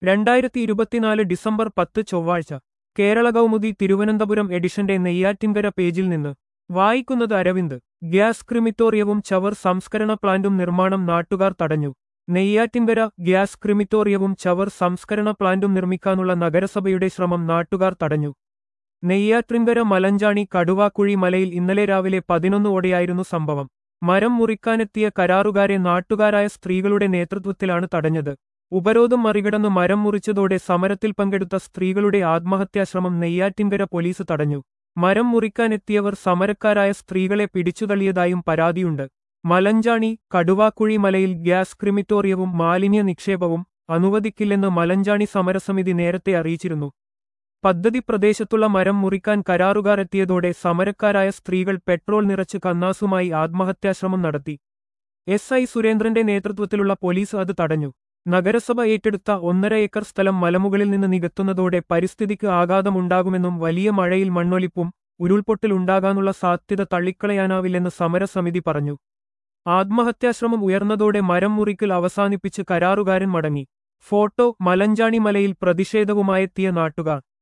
രണ്ടായിരത്തി ഇരുപത്തിനാല് ഡിസംബർ പത്ത് ചൊവ്വാഴ്ച കേരള കൗമുദി തിരുവനന്തപുരം എഡിഷന്റെ നെയ്യാറ്റിൻകര പേജിൽ നിന്ന് വായിക്കുന്നത് അരവിന്ദ് ഗ്യാസ് ക്രിമിറ്റോറിയവും ചവർ സംസ്കരണ പ്ലാന്റും നിർമ്മാണം നാട്ടുകാർ തടഞ്ഞു നെയ്യാറ്റിൻകര ഗ്യാസ് ക്രിമിറ്റോറിയവും ചവർ സംസ്കരണ പ്ലാന്റും നിർമ്മിക്കാനുള്ള നഗരസഭയുടെ ശ്രമം നാട്ടുകാർ തടഞ്ഞു നെയ്യാറ്റിൻകര മലഞ്ചാണി കടുവാക്കുഴി മലയിൽ ഇന്നലെ രാവിലെ പതിനൊന്നോടെയായിരുന്നു സംഭവം മരം മുറിക്കാനെത്തിയ കരാറുകാരെ നാട്ടുകാരായ സ്ത്രീകളുടെ നേതൃത്വത്തിലാണ് തടഞ്ഞത് ഉപരോധം മറികടന്ന് മരം മുറിച്ചതോടെ സമരത്തിൽ പങ്കെടുത്ത സ്ത്രീകളുടെ ആത്മഹത്യാശ്രമം നെയ്യാറ്റിൻകര പോലീസ് തടഞ്ഞു മരം മുറിക്കാനെത്തിയവർ സമരക്കാരായ സ്ത്രീകളെ പിടിച്ചുതള്ളിയതായും പരാതിയുണ്ട് മലഞ്ചാണി കടുവാക്കുഴി മലയിൽ ഗ്യാസ് ക്രിമിറ്റോറിയവും മാലിന്യ നിക്ഷേപവും അനുവദിക്കില്ലെന്ന് മലഞ്ചാണി സമരസമിതി നേരത്തെ അറിയിച്ചിരുന്നു പദ്ധതി പ്രദേശത്തുള്ള മരം മുറിക്കാൻ കരാറുകാർ എത്തിയതോടെ സമരക്കാരായ സ്ത്രീകൾ പെട്രോൾ നിറച്ച് കന്നാസുമായി ആത്മഹത്യാശ്രമം നടത്തി എസ് ഐ സുരേന്ദ്രന്റെ നേതൃത്വത്തിലുള്ള പോലീസ് അത് തടഞ്ഞു നഗരസഭ ഏറ്റെടുത്ത ഒന്നര ഏക്കർ സ്ഥലം മലമുകളിൽ നിന്ന് നികത്തുന്നതോടെ പരിസ്ഥിതിക്ക് ആഘാതമുണ്ടാകുമെന്നും വലിയ മഴയിൽ മണ്ണൊലിപ്പും ഉരുൾപൊട്ടൽ ഉണ്ടാകാനുള്ള സാധ്യത തള്ളിക്കളയാനാവില്ലെന്ന് സമരസമിതി പറഞ്ഞു ആത്മഹത്യാശ്രമം ഉയർന്നതോടെ മരം മുറിക്കൽ അവസാനിപ്പിച്ച് കരാറുകാരൻ മടങ്ങി ഫോട്ടോ മലഞ്ചാണി മലയിൽ പ്രതിഷേധവുമായെത്തിയ നാട്ടുകാർ